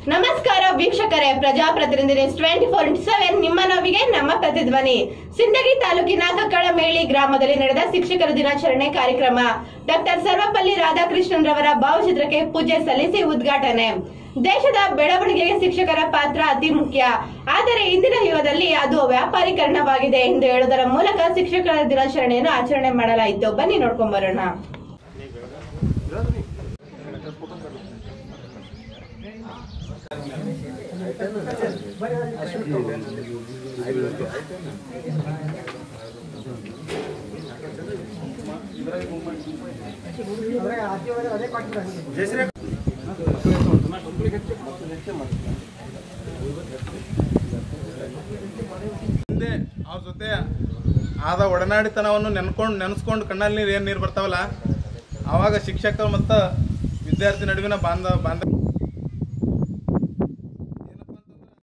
ನಮಸ್ಕಾರ ವೀಕ್ಷಕರೇ Prajapratinidhi news twenty four into seven ನಿಮ್ಮ ನೋವಿಗೆ ನಮ್ಮ ಪ್ರತಿಧ್ವನಿ ಸಿಂದಗಿ ತಾಲೂಕಿನ ಕಕ್ಕಳಮೇಳಿ ಗ್ರಾಮದಲ್ಲಿ ನಡೆದ ಶಿಕ್ಷಕರ ದಿನಾಚರಣೆ ಕಾರ್ಯಕ್ರಮ ಡಾಕ್ಟರ್ ಸರ್ವಪಲ್ಲಿ ರಾಧಾಕೃಷ್ಣನ್ ರವರ ಭಾವಚಿತ್ರಕ್ಕೆ ಪೂಜೆ ಸಲ್ಲಿಸಿ ಉದ್ಘಾಟನೆ ದೇಶದ ಬೆಳವಣಿಗೆಗೆ ಶಿಕ್ಷಕರ ಪಾತ್ರ ಅತಿ ಮುಖ್ಯ ಆದರೆ ಇಂದಿನ ಯುಗದಲ್ಲಿ ಅದು ವ್ಯಾಪಾರೀಕರಣವಾಗಿದೆ ಎಂದು ಹೇಳುವುದರ ಮೂಲಕ ಶಿಕ್ಷಕರ ದಿನಾಚರಣೆಯನ್ನು ಆಚರಣೆ ಮಾಡಲಾಯಿತು ಬನ್ನಿ ನೋಡ್ಕೊಂಡ್ ಬರೋಣ ಹಿಂದೆ ಅವ್ರ ಜೊತೆ ಆದ ಒಡನಾಡಿತನವನ್ನು ನೆನ್ಕೊಂಡು ನೆನೆಸ್ಕೊಂಡು ಕಣ್ಣಲ್ಲಿ ನೀರು ಏನು ನೀರು ಬರ್ತಾವಲ್ಲ ಆವಾಗ ಶಿಕ್ಷಕರು ಮತ್ತು ವಿದ್ಯಾರ್ಥಿ ನಡುವಿನ ಬಾಂಧ ಬಾಂಧ